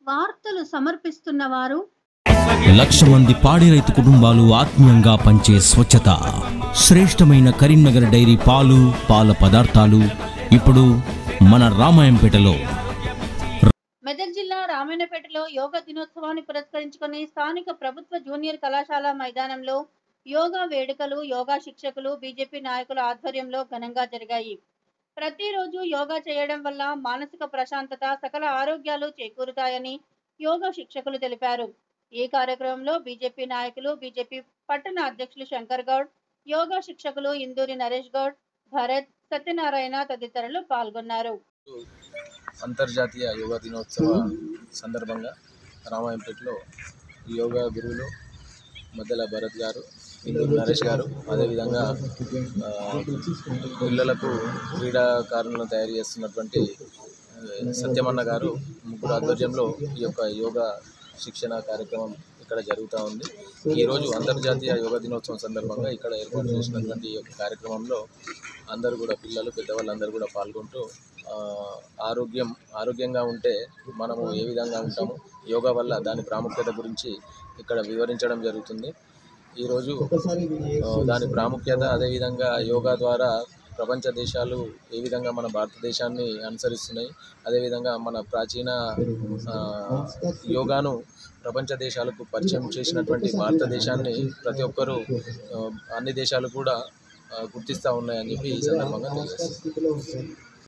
వార్తలు సమర్పిస్తున్న వారు లక్ష మంది పాడి రైతు కుటుంబాలు ఆత్మీయంగా పంచే స్వచ్ఛత శ్రేష్టమైన కరీంనగర్ డైరీ పాలు పాల పదార్థాలు ఇప్పుడు మన రామాయంపేటలో మెదక్ జిల్లా రామాయణపేటలో యోగా దినోత్సవాన్ని పురస్కరించుకొని స్థానిక ప్రభుత్వ జూనియర్ కళాశాల మైదానంలో యోగా వేడుకలు యోగా శిక్షకులు బీజేపీ నాయకుల ఆధ్వర్యంలో ఘనంగా జరిగాయి ప్రతిరోజు యోగా చేయడం వల్ల మానసిక ప్రశాంతత సకల ఆరోగ్యాలు చేకూరుతాయని యోగా శిక్షకులు తెలిపారు ఈ కార్యక్రమంలో బీజేపీ నాయకులు బీజేపీ పట్టణ అధ్యక్షులు శంకర్ గౌడ్ యోగా శిక్షకులు ఇందూరి నరేష్ గౌడ్ భరత్ సత్యనారాయణ తదితరులు పాల్గొన్నారు అంతర్జాతీయ యోగా దినోత్సవ సందర్భంగా రామాయంపేటలో యోగా గురువులు మధ్యల భరత్ గారు ఇందూరు నరేష్ గారు అదేవిధంగా ఆ, పిల్లలకు క్రీడాకారులను తయారు చేస్తున్నటువంటి ఆ, సత్యమన్న గారు ముగ్గురు ఆధ్వర్యంలో ఈ యొక్క యోగా శిక్షణ కార్యక్రమం ఇక్కడ జరుగుతూ ఉంది ఈరోజు అంతర్జాతీయ యోగా దినోత్సవం సందర్భంగా ఇక్కడ ఏర్పాటు చేసినటువంటి ఈ యొక్క కార్యక్రమంలో అందరూ కూడా పిల్లలు పెద్దవాళ్ళందరూ కూడా పాల్గొంటూ ఆ, ఆరోగ్యం ఆరోగ్యంగా ఉంటే మనము ఏ విధంగా ఉంటాము యోగా వల్ల దాని ప్రాముఖ్యత గురించి ఇక్కడ వివరించడం జరుగుతుంది ఈరోజు ఆ, దాని ప్రాముఖ్యత అదేవిధంగా యోగా ద్వారా ప్రపంచ దేశాలు ఏ విధంగా మన భారతదేశాన్ని అనుసరిస్తున్నాయి అదేవిధంగా మన ప్రాచీన ఆ, యోగాను ప్రపంచ దేశాలకు పరిచయం చేసినటువంటి భారతదేశాన్ని ప్రతి ఒక్కరూ ఆ, అన్ని దేశాలు కూడా ఆ, గుర్తిస్తూ ఉన్నాయని చెప్పి ఈ సందర్భంగా తెలియజేస్తాను